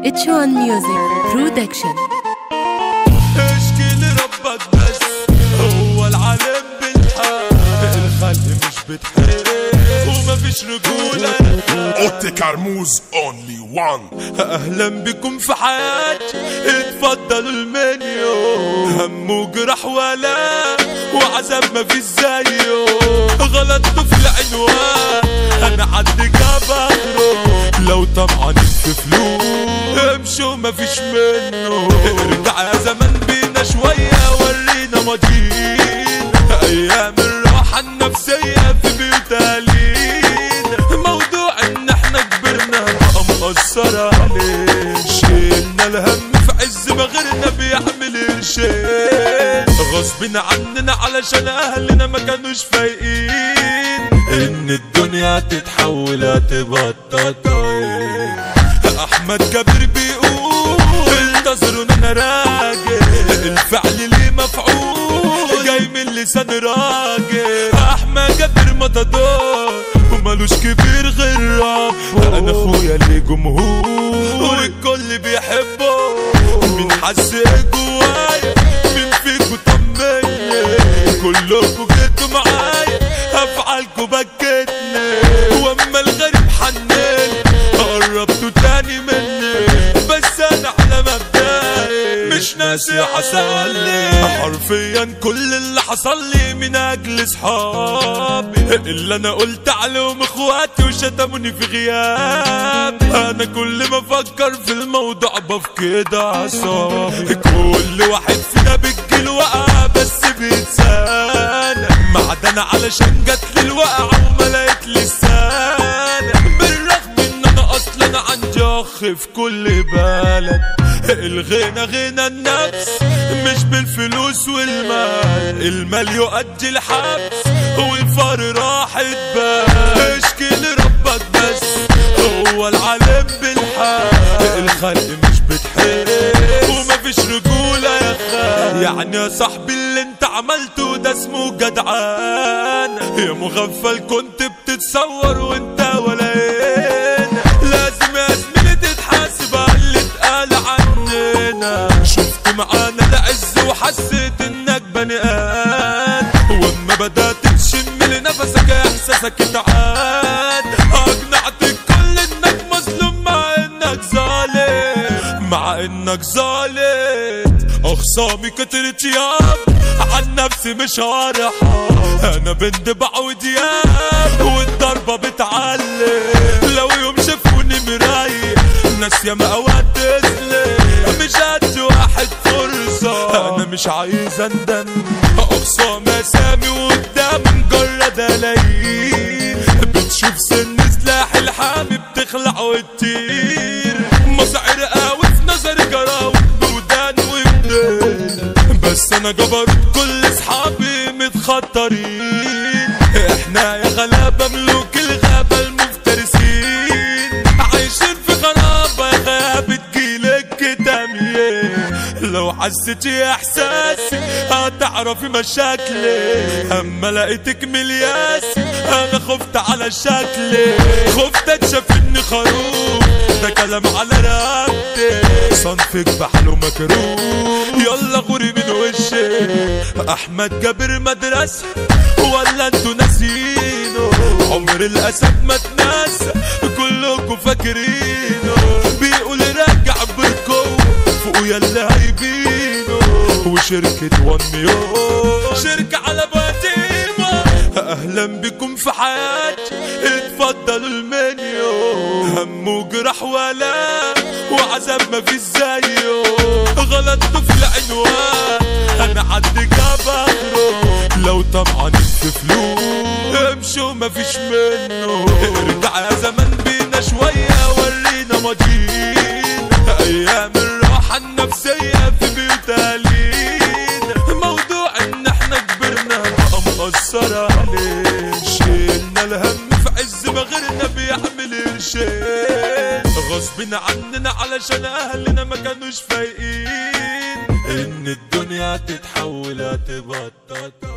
H1 Music Production اشكي لربك بس هو العالم بالحق الخلق مش بتحب ومفيش رجولة Otte Carmouze only one اهلا بكم في حياتي اتفضلوا المنيو هم وجرح ولا وعذاب ما في زيه غلطت في العنوان انا عندي كبره لو طمعان في فلوس امشوا ما فيش منه ارجع يا زمان بينا شويه ورينا ماضيين ايام الراحه النفسيه في بيوت اهالينا موضوع ان احنا كبرنا بقى مأثر عليه شيلنا الهم في عز ما غيرنا بيحمل قرشين غصب عننا علشان اهلنا ما كانوش فايقين ان الدنيا تتحول هتبطل طيب احمد كبير بيقول انتظروا ان انا راجل الفعل ليه مفعول جاي من لسان راجل احمد كبير متدور ومالوش كبير غير رب انا اخويا اللي جمهور والكل بيحبه مين حس جوايا مين فيكوا طمني كلكوا جيتوا معايا افعالكوا بكتني واما الغريب حنين قربتوا تاني مني بس انا على مبدأي مش ناسي حصل لي حرفيا كل اللي حصل لي من اجل صحابي اللي انا قلت عليهم اخواتي وشتموني في غيابي انا كل ما افكر في الموضوع بفقد اعصابي كل واحد فينا بتجيله وقعه بس بيتساند معدن علشان جات لي الوقعه وما لقيت لسان بالرغم ان انا اصلا عندي اخ في كل بلد الغنى غنى النفس مش بالفلوس والمال المال يؤدي الحبس والفار راح بال اشكي لربك بس هو العالم بالحق الخلق مش بتحب ومفيش رجولة يا خال يعني يا صاحبي اللي انت عملته ده اسمه جدعان يا مغفل كنت بتتصور وانت ولا هنا لازم يا زميلي تتحاسب على اللي اتقال عننا شفت معانا العز وحسيت انك بني ادم واما بدات تشم لنفسك احساسك اتعاد اقنعت الكل انك مظلوم مع انك ظالم مع انك ظالم اخصامي كترت ياب عن نفسي مش هرحم انا بندبع ودياب والضربة بتعلم لو يوم شافوني مرايق ناس ياما اوقات تسلم مش هدي واحد فرصة انا مش عايز اندم اقصى مسامي وقدام مجرد الاقيه بتشوف سن سلاح الحامي بتخلع وتطير مصعر قوي في نظري جراوي ودان وبدين بس انا جبروت كل اصحابي متخطرين احنا يا غلابة ملوك الغابة المفترسين عايشين في خرابة يا غابة جيلك تميين لو حسيتي احساسي هتعرفي مشاكلي اما لقيتك ملياسي انا خفت على شكلي خفت اتشافني خروف ده كلام على رقبتي صنفك بحاله مكروه يلا غوري من وشي احمد جابر مدرسة ولا انتوا ناسينه عمر الاسد ما اتنسى كلكم فاكرينه بيقول راجع بالقوة فوقوا يلا هيبينه وشركة وان ميو شركة على باتيما اهلا بكم في حياتي اتفضلوا المنيو هم وجرح ولا وعذاب ما في زيه غلطت في العنوان انا عندي كبره لو طمعان في فلوس امشوا ما فيش منه ارجع يا زمان بينا شويه ورينا ماضيين ايام الراحه النفسيه في بيوت اهالينا موضوع ان احنا كبرنا بقى مأثر عليه شيلنا الهم في عز ما غيرنا بيحمل قرشين غصب عننا علشان اهلنا ما كانوش فايقين ان الدنيا تتحول هتبطل